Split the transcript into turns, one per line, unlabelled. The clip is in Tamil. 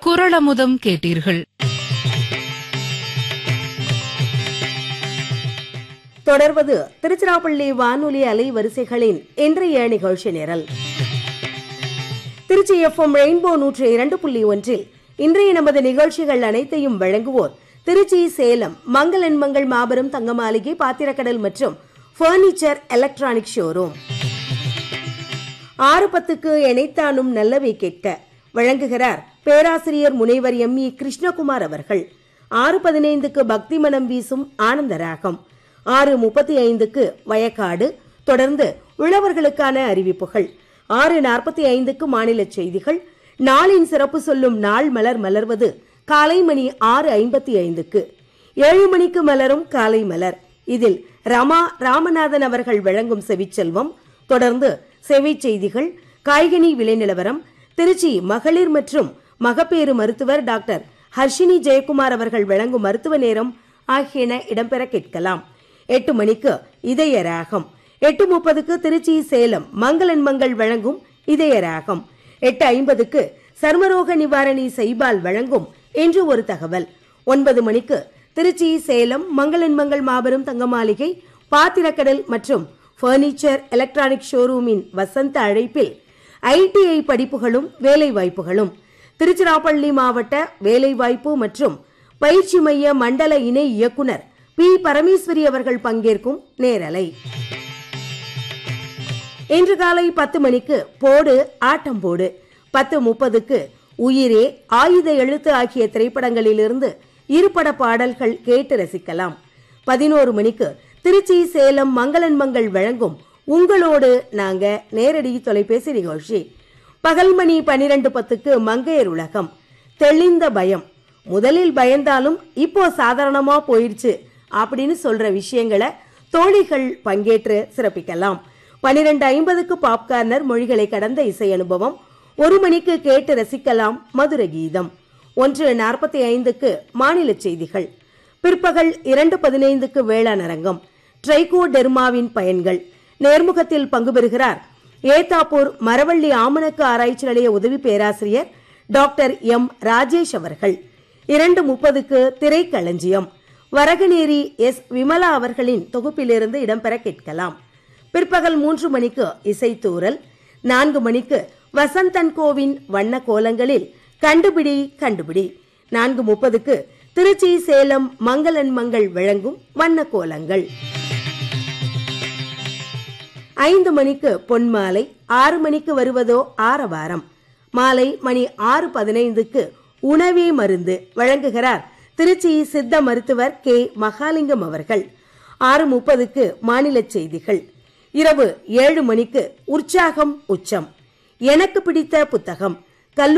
குரளமுதம் கேட்டீர்கள்
தொடர்வது திருச்சிராப்பள்ளி வானொலி அலை வரிசைகளின் இன்றைய நிகழ்ச்சி நிரல் திருச்சி எஃப்எம் ரெயின்போ நூற்று இரண்டு புள்ளி ஒன்றில் இன்றைய நமது நிகழ்ச்சிகள் அனைத்தையும் வழங்குவோர் திருச்சி சேலம் மங்களன் மங்கள் மாபெரும் தங்க மாளிகை பாத்திரக்கடல் மற்றும் பர்னிச்சர் எலக்ட்ரானிக் ஷோரூம் ஆறு பத்துக்கு இணைத்தானும் நல்லவை கேட்க வழங்குகிறார் பேராசிரியர் முனைவர் எம் இ கிருஷ்ணகுமார் அவர்கள் ஆறு பதினைந்துக்கு பக்தி மனம் வீசும் ஆனந்த ராகம் ஆறு முப்பத்தி ஐந்துக்கு வயக்காடு தொடர்ந்து உழவர்களுக்கான அறிவிப்புகள் ஆறு நாற்பத்தி ஐந்துக்கு மாநில செய்திகள் நாளின் சிறப்பு சொல்லும் நாள் மலர் மலர்வது காலை மணி ஆறு ஐம்பத்தி ஐந்துக்கு ஏழு மணிக்கு மலரும் காலை மலர் இதில் ரமா ராமநாதன் அவர்கள் வழங்கும் செவிச்செல்வம் தொடர்ந்து செவி செய்திகள் காய்கனி விலை நிலவரம் திருச்சி மகளிர் மற்றும் மகப்பேறு மருத்துவர் டாக்டர் ஹர்ஷினி ஜெயக்குமார் அவர்கள் வழங்கும் மருத்துவ நேரம் ஆகியன இடம்பெற கேட்கலாம் எட்டு மணிக்கு இதய ராகம் எட்டு முப்பதுக்கு திருச்சி சேலம் மங்களன் மங்கள் வழங்கும் இதய ராகம் எட்டு ஐம்பதுக்கு சர்மரோக நிவாரணி செய்பால் வழங்கும் என்று ஒரு தகவல் ஒன்பது மணிக்கு திருச்சி சேலம் மங்களன் மங்கள் மாபெரும் தங்க மாளிகை பாத்திரக்கடல் மற்றும் பர்னிச்சர் எலக்ட்ரானிக் ஷோரூமின் வசந்த அழைப்பில் ஐடிஐ படிப்புகளும் வேலை வாய்ப்புகளும் திருச்சிராப்பள்ளி மாவட்ட வேலைவாய்ப்பு மற்றும் பயிற்சி மைய மண்டல இணை இயக்குனர் பி பரமேஸ்வரி அவர்கள் பங்கேற்கும் நேரலை இன்று காலை பத்து மணிக்கு போடு ஆட்டம் போடு பத்து முப்பதுக்கு உயிரே ஆயுத எழுத்து ஆகிய திரைப்படங்களிலிருந்து இருபட பாடல்கள் கேட்டு ரசிக்கலாம் பதினோரு மணிக்கு திருச்சி சேலம் மங்களன் மங்கள் வழங்கும் உங்களோடு நாங்க நேரடி தொலைபேசி நிகழ்ச்சி பகல் மணி பனிரெண்டு பத்துக்கு மங்கையர் உலகம் தெளிந்த பயம் முதலில் பயந்தாலும் இப்போ சாதாரணமா போயிடுச்சு அப்படின்னு சொல்ற விஷயங்களை தோழிகள் பங்கேற்று சிறப்பிக்கலாம் பனிரெண்டு ஐம்பதுக்கு பாப்கார்னர் மொழிகளை கடந்த இசை அனுபவம் ஒரு மணிக்கு கேட்டு ரசிக்கலாம் மதுர கீதம் ஒன்று நாற்பத்தி ஐந்துக்கு மாநில செய்திகள் பிற்பகல் இரண்டு பதினைந்துக்கு வேளாண் அரங்கம் ட்ரைகோடெர்மாவின் பயன்கள் நேர்முகத்தில் பங்கு பெறுகிறார் ஏத்தாப்பூர் மரவள்ளி ஆமணக்கு ஆராய்ச்சி நிலைய உதவி பேராசிரியர் டாக்டர் எம் ராஜேஷ் அவர்கள் இரண்டு முப்பதுக்கு திரைக்களஞ்சியம் வரகநேரி எஸ் விமலா அவர்களின் தொகுப்பிலிருந்து இடம்பெற கேட்கலாம் பிற்பகல் மூன்று மணிக்கு இசைத்தூரல் நான்கு மணிக்கு வசந்தன் கோவின் வண்ண கோலங்களில் கண்டுபிடி கண்டுபிடி நான்கு முப்பதுக்கு திருச்சி சேலம் மங்களன் மங்கள் வழங்கும் வண்ண கோலங்கள் ஐந்து மணிக்கு பொன்மாலை ஆறு மணிக்கு வருவதோ ஆரவாரம் மாலை மணி ஆறு பதினைந்துக்கு உணவே மருந்து வழங்குகிறார் திருச்சி சித்த மருத்துவர் கே மகாலிங்கம் அவர்கள் ஆறு முப்பதுக்கு மாநில செய்திகள் இரவு ஏழு மணிக்கு உற்சாகம் உச்சம் எனக்கு பிடித்த புத்தகம்